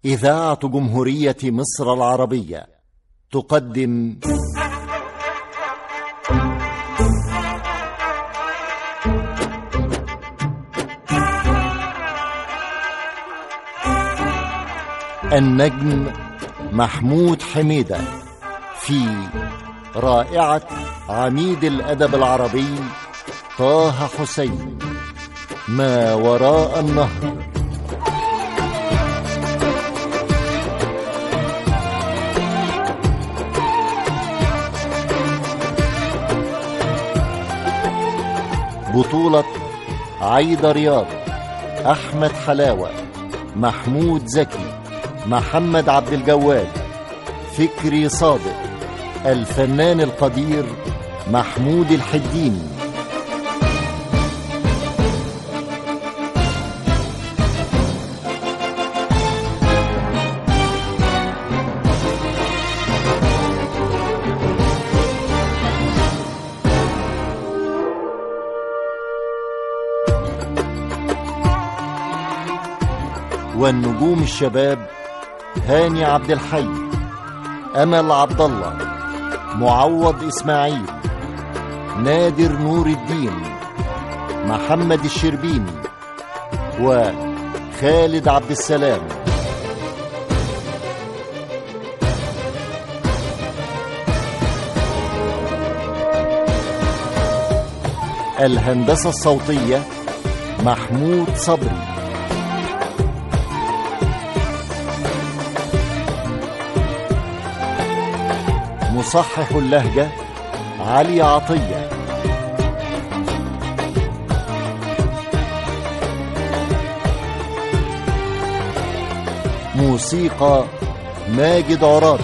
إذاعة جمهورية مصر العربية تقدم النجم محمود حميدة في رائعة عميد الأدب العربي طه حسين ما وراء النهر بطولة عايدة رياض أحمد حلاوة محمود زكي محمد عبد الجواد فكري صادق الفنان القدير محمود الحديني والنجوم الشباب هاني عبد الحي امل عبد الله معوض اسماعيل نادر نور الدين محمد الشربيني وخالد عبد السلام الهندسه الصوتيه محمود صبري مصحح اللهجة علي عطية موسيقى ماجد عرابي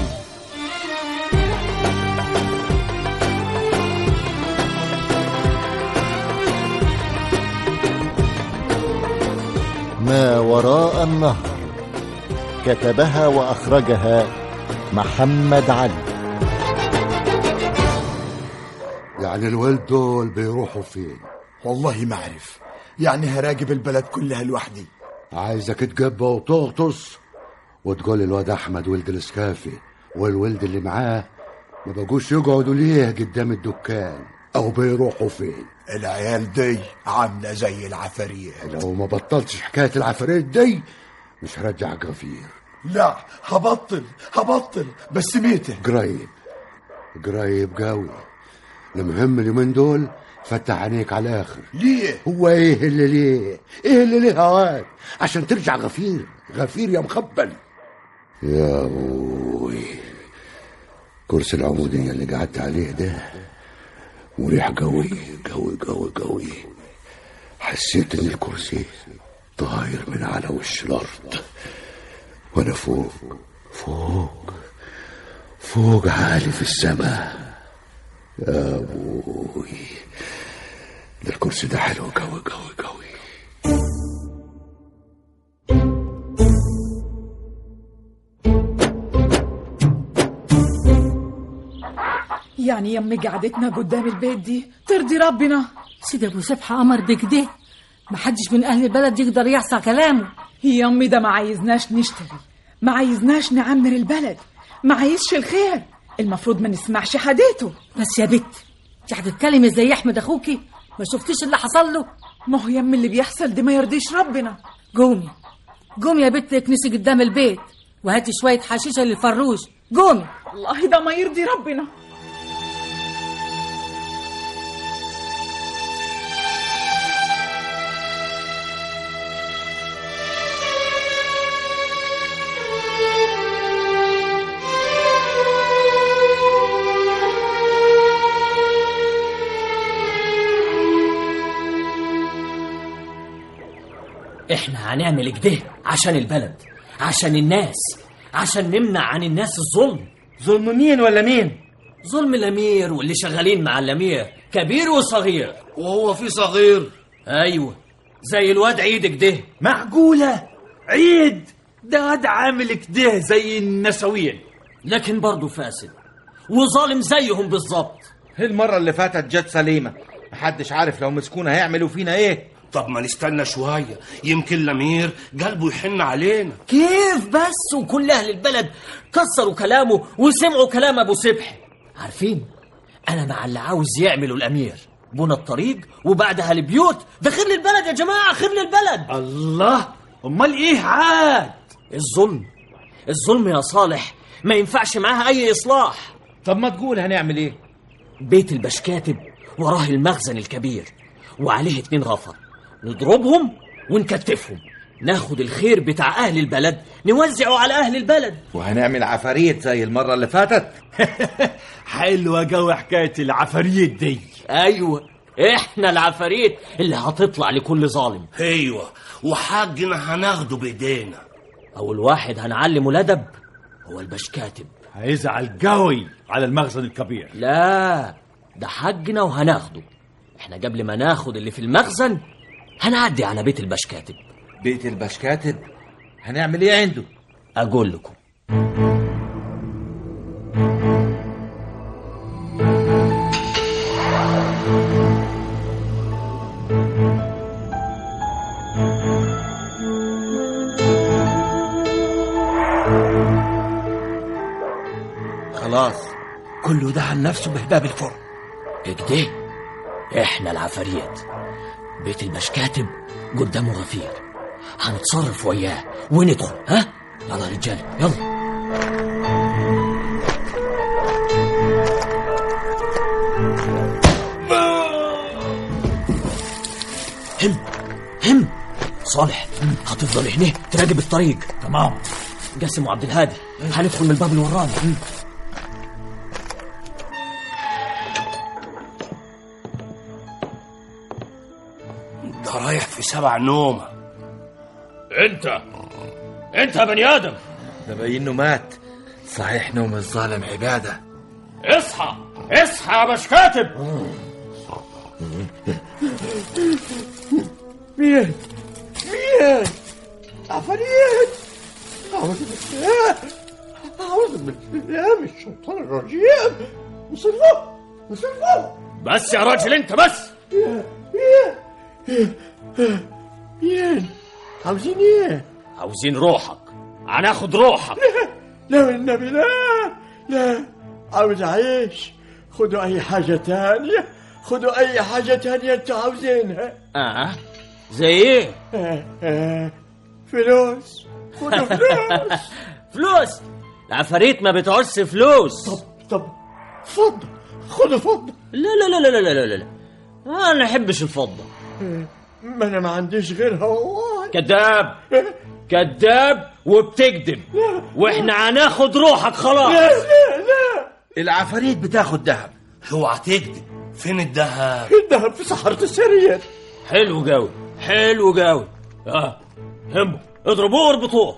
ما وراء النهر كتبها وأخرجها محمد علي يعني الولد دول بيروحوا فين والله ما أعرف يعني هراقب البلد كلها لوحدي عايزك تجبى وتغطس وتقول الواد احمد ولد الاسكافي والولد اللي معاه ما بقوش يقعدوا ليه قدام الدكان او بيروحوا فين العيال دي عاملة زي العفاريت لو ما بطلتش حكايه العفاريت دي مش هرجع غفير لا هبطل هبطل بس ميتة قريب قريب قوي المهم اليومين دول فتح عينيك على الاخر ليه هو ايه اللي ليه ايه اللي ليه هواك عشان ترجع غفير غفير يا مخبل يا ابوي كرسي العمودية اللي قعدت عليه ده مريح قوي قوي قوي قوي حسيت ان الكرسي طاير من على وش الارض وانا فوق فوق فوق عالي في السماء يا ابوي ده الكرسي ده حلو قوي قوي قوي يعني يم قعدتنا قدام البيت دي ترضي ربنا سيدي ابو سبحه امر بكده محدش من اهل البلد يقدر يحصى كلامه يمي ده ما عايزناش نشتري ما عايزناش نعمر البلد ما عايزش الخير المفروض ما نسمعش حديته بس يا بت انت هتتكلمي زي احمد اخوكي ما شفتيش اللي حصل له ما هو يم اللي بيحصل ده ما يرضيش ربنا قومي قومي يا بت اكنسي قدام البيت وهاتي شويه حشيشه للفروش قومي والله ده ما يرضي ربنا احنا هنعمل كده عشان البلد عشان الناس عشان نمنع عن الناس الظلم ظلم مين ولا مين ظلم الامير واللي شغالين مع الامير كبير وصغير وهو في صغير ايوه زي الواد عيد كده معقولة عيد ده واد عامل كده زي النسوين لكن برضه فاسد وظالم زيهم بالظبط المرة اللي فاتت جت سليمة محدش عارف لو مسكونا هيعملوا فينا ايه طب ما نستنى شوية يمكن الأمير قلبه يحن علينا كيف بس وكل أهل البلد كسروا كلامه وسمعوا كلام أبو سبح عارفين أنا مع اللي عاوز يعمله الأمير بنى الطريق وبعدها البيوت ده خير للبلد يا جماعة خير للبلد الله امال ايه عاد الظلم الظلم يا صالح ما ينفعش معاها أي إصلاح طب ما تقول هنعمل ايه بيت البشكاتب وراه المخزن الكبير وعليه اتنين غفر نضربهم ونكتفهم ناخد الخير بتاع أهل البلد نوزعه على أهل البلد وهنعمل عفاريت زي المرة اللي فاتت حلوة قوي حكاية العفاريت دي أيوة إحنا العفاريت اللي هتطلع لكل ظالم أيوة وحقنا هناخده بإيدينا أول واحد هنعلمه الأدب هو البشكاتب هيزعل قوي على المخزن الكبير لا ده حقنا وهناخده احنا قبل ما ناخد اللي في المخزن هنعدي على بيت البشكاتب بيت البشكاتب هنعمل ايه عنده أقول لكم خلاص كله دهن نفسه بهباب الفرن كده احنا العفاريت بيت البشكاتب قدامه غفير هنتصرف وياه وندخل ها يلا يا رجال يلا هم هم صالح هتفضل هنا تراقب الطريق تمام قاسم وعبد الهادي هندخل من الباب اللي ورانا ده رايح في سبع نومة انت انت يا بني ادم ده باين انه مات صحيح نوم الظالم عبادة اصحى اصحى يا بشكاتب مين مين عفاريت أعوذ بالله أعوذ بالله من الشيطان الرجيم وصلوا وصلوا بس يا راجل انت بس مين عاوزين ايه عاوزين روحك هناخد روحك لا والنبي لا لا عاوز اعيش خدوا اي حاجة تانية خدوا اي حاجة تانية انتوا عاوزينها اه زي ايه آه، آه، فلوس خدوا فلوس فلوس العفاريت ما بتعوزش فلوس طب طب فضة خدوا فضة لا لا لا لا لا لا لا لا انا ما احبش الفضه ما انا ما عنديش غيرها والله كذاب كذاب وبتكذب واحنا هناخد روحك خلاص لا لا لا العفاريت بتاخد دهب اوعى تكذب فين الدهب الذهب في صحراء السرير حلو قوي حلو قوي اه همه اضربوه واربطوه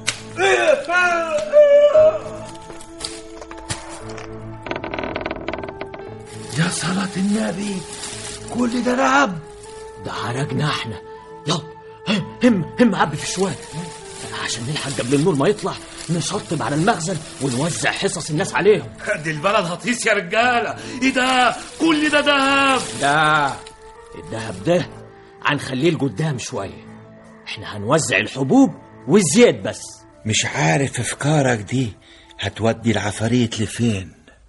يا صلاة النبي كل ده رعب ده حرجنا احنا يلا هم هم هم عبي في الشوال عشان نلحق قبل النور ما يطلع نشطب على المخزن ونوزع حصص الناس عليهم دي البلد هتهيس يا رجالة ايه ده كل ده دهب ده الدهب ده هنخليه لقدام شوية احنا هنوزع الحبوب والزيت بس مش عارف افكارك دي هتودي العفاريت لفين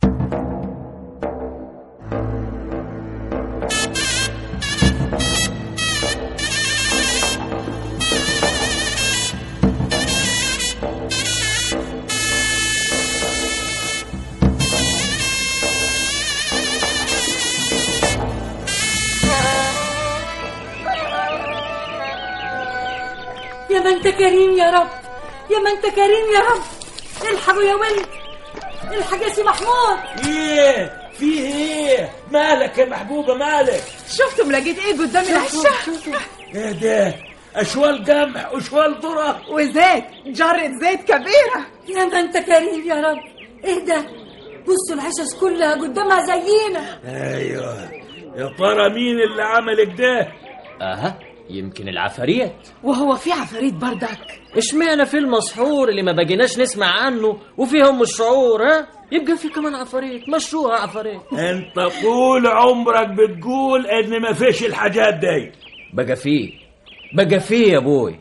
يا ما انت كريم يا رب يا ما انت كريم يا رب الحقوا يا ولد الحق يا سي محمود ايه في ايه مالك يا محبوبه مالك شفتم لقيت ايه قدام العشاء ايه ده اشوال قمح وشوال ذره وزيت جرة زيت كبيرة يا ما انت كريم يا رب ايه ده بصوا العشش كلها قدامها زينا ايوه يا ترى مين اللي عمل كده اها يمكن العفاريت وهو في عفاريت بردك اشمعنى في المسحور اللي ما بقيناش نسمع عنه وفيهم الشعور ها يبقى في كمان عفاريت مشوها عفاريت انت طول عمرك بتقول ان ما فيش الحاجات دي بقى فيه بقى فيه يا ابوي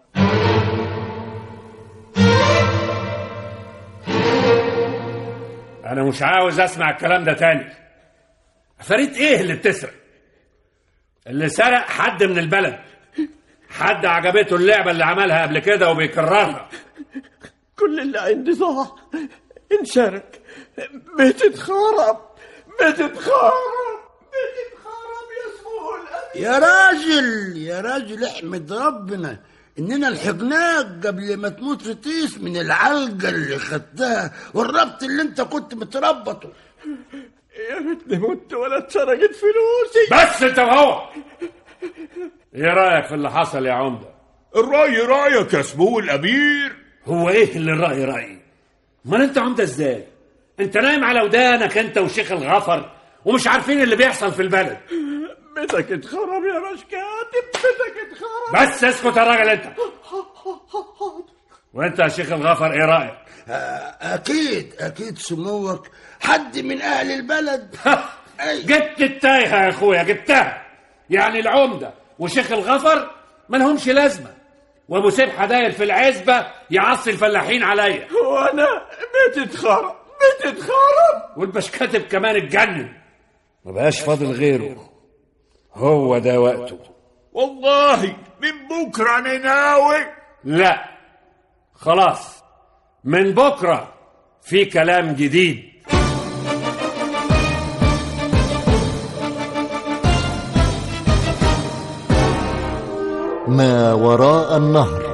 انا مش عاوز اسمع الكلام ده تاني عفاريت ايه اللي بتسرق اللي سرق حد من البلد حد عجبته اللعبة اللي عملها قبل كده وبيكررها كل اللي عندي ضاع انسرق بيتي اتخرب بيتي اتخرب بيتي اتخرب يا سمو الأبي يا راجل يا راجل احمد ربنا اننا لحقناك قبل ما تموت رتيس من العلقه اللي خدتها والربط اللي انت كنت متربطه يا ريتني مت ولا اتسرقت فلوسي بس انت وهو ايه رايك في اللي حصل يا عمده الرأي رأيك يا سمو الأمير هو ايه اللي الراي رايي امال انت عمده ازاي انت نايم على ودانك انت وشيخ الغفر ومش عارفين اللي بيحصل في البلد بيتك اتخرب يا رشكاتب بيتك اتخرب بس اسكت يا راجل انت وانت يا شيخ الغفر ايه رايك اكيد اكيد سموك حد من اهل البلد جبت التايهه يا اخويا جبتها يعني العمده وشيخ الغفر ما لهمش لازمه وابو سبحه داير في العزبه يعصي الفلاحين عليا وانا بيتي اتخرب بيتي اتخرب والبشكاتب كمان اتجنن ما بقاش فاضل غيره هو ده وقته والله من بكرة أنا ناوي لا خلاص من بكره في كلام جديد ما وراء النهر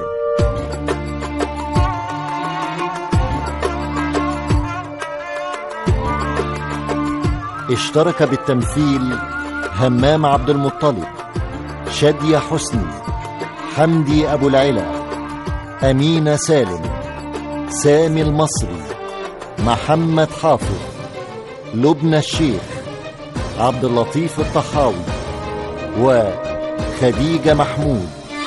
اشترك بالتمثيل همام عبد المطلب شادية حسني حمدي أبو العلا أمينة سالم سامي المصري محمد حافظ لبنى الشيخ عبد اللطيف الطحاوي وخديجة محمود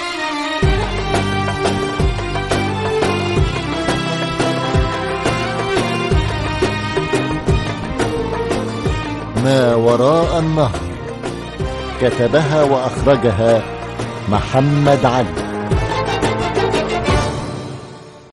ما وراء النهر كتبها وأخرجها محمد علي